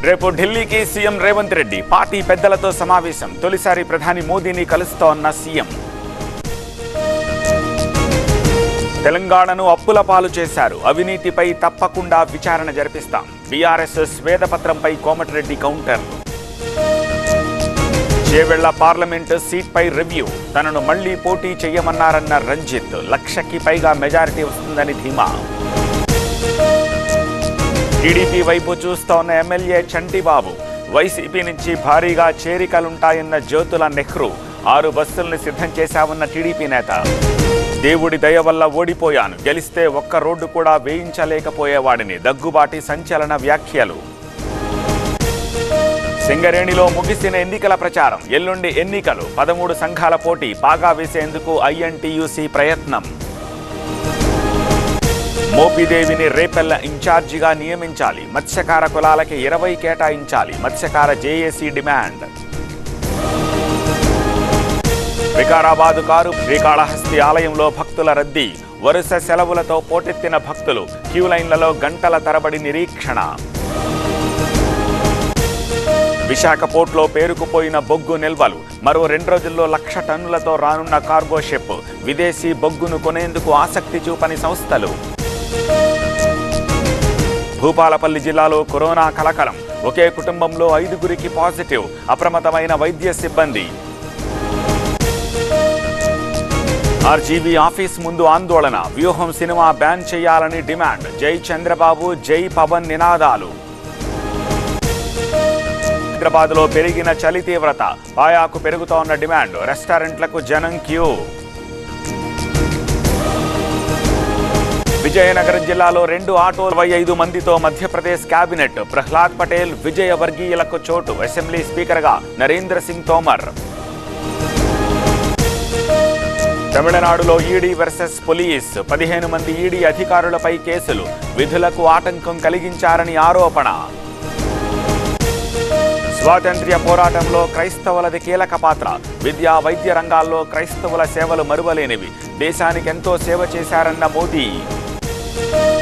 రేపు ఢిల్లీకి CM Revanth Reddy party పెద్దలతో సమావేశం తొలిసారి ప్రధాని మోదీని కలుస్తోన్న సీఎం తెలంగాణను అప్పుల పాలు చేశారు అవినీతిపై తప్పకుండా విచారణ జరిపిస్తాం బీఆర్ఎస్ స్వేదపత్రంపై కోమటిరెడ్డి కౌంటర్ చేవెళ్ల పార్లమెంటు సీట్పై రివ్యూ తనను మళ్లీ పోటీ చేయమన్నారన్న రంజిత్ లక్షకి పైగా మెజారిటీ వస్తుందని ధీమా టీడీపీ వైపు చూస్తోన్న ఎమ్మెల్యే చంటిబాబు వైసీపీ నుంచి భారీగా చేరికలుంటాయన్న జ్యోతుల నెహ్రూ ఆరు బస్సుల్ని సిద్ధం చేశామన్న టీడీపీ నేత దేవుడి దయ వల్ల ఓడిపోయాను గెలిస్తే ఒక్క రోడ్డు కూడా వేయించలేకపోయేవాడిని దగ్గుబాటి సంచలన వ్యాఖ్యలు సింగరేణిలో ముగిసిన ఎన్నికల ప్రచారం ఎల్లుండి ఎన్నికలు పదమూడు సంఘాల పోటీ పాగా వేసేందుకు ఐఎన్టీయూసీ ప్రయత్నం మోపిదేవిని రేపెల్ల ఇన్ఛార్జిగా నియమించాలి మత్స్యకార కులాలకి ఇరవై కేటాయించాలి మత్స్యకార JAC demand Vikarabad car Srikalahasti ఆలయంలో భక్తుల రద్దీ వరుస సెలవులతో పోటెత్తిన భక్తులు క్యూ లైన్లలో గంటల తరబడి నిరీక్షణ విశాఖ పోర్ట్లో పేరుకుపోయిన బొగ్గు నిల్వలు మరో రెండు రోజుల్లో లక్ష టన్నులతో రానున్న కార్గో షిప్ విదేశీ బొగ్గును కొనేందుకు ఆసక్తి చూపని సంస్థలు భూపాలపల్లి జిల్లాలో కరోనా కలకలం ఒకే కుటుంబంలో ఐదుగురికి పాజిటివ్ అప్రమత్తమైన వైద్య సిబ్బంది ఆర్జీబీ ఆఫీస్ ముందు ఆందోళన వ్యూహం సినిమా బ్యాన్ చేయాలని డిమాండ్ జై చంద్రబాబు జై పవన్ నినాదాలు హైదరాబాద్లో పెరిగిన చలి తీవ్రత పాయాకు పెరుగుతోన్న డిమాండ్ రెస్టారెంట్లకు జనం క్యూ విజయనగరం జిల్లాలో రెండు ఆటోలు ఇరవై ఐదు మందితో మధ్యప్రదేశ్ కేబినెట్ ప్రహ్లాద్ పటేల్ విజయవర్గీయులకు చోటు అసెంబ్లీ స్పీకర్గా నరేంద్ర సింగ్ తోమర్ తమిళనాడులో ఈడీ వర్సెస్ పోలీస్ పదిహేను మంది ఈడీ అధికారులపై కేసులు విధులకు ఆటంకం కలిగించారని ఆరోపణ స్వాతంత్ర్య పోరాటంలో క్రైస్తవులది కీలక పాత్ర విద్యా వైద్య రంగాల్లో క్రైస్తవుల సేవలు మరువలేనివి దేశానికి ఎంతో సేవ చేశారన్న మోదీ